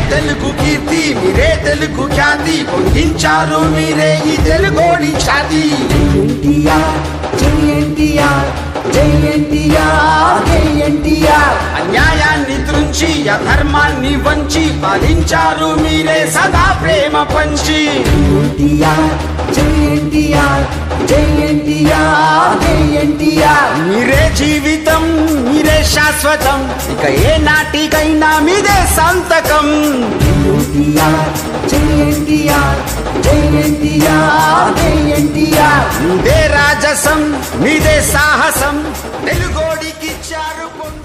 తెలుగు కీర్తి మీరే తెలుగు ఖ్యాతి పొందించారు మీరే ఈ తెలుగోడి ఖ్యాతి ఎన్టీఆర్ జై ఎన్టీఆర్ జై ఎన్టీఆర్ జై ఎన్టీఆర్ అన్యాయాన్ని త్రుంచి అధర్మాన్ని వంచి పాలించారు మీరే సదా ప్రేమ పంచి ఎన్టీఆర్ జై ఎన్టీఆర్ జై ఎన్టీఆర్ జై ఎన్టీఆర్ మీరే జీవితం మీరే శాశ్వతం ఇక ఏ నాటికైనా మీదే సంతకం ఎన్టీఆర్ జై ఎన్టీఆర్ జై ఎన్టీఆర్ జై ఎన్టీఆర్ మీదే రాజసం మీదే సాహసం తెలుగోడికిచ్చారు పొంగి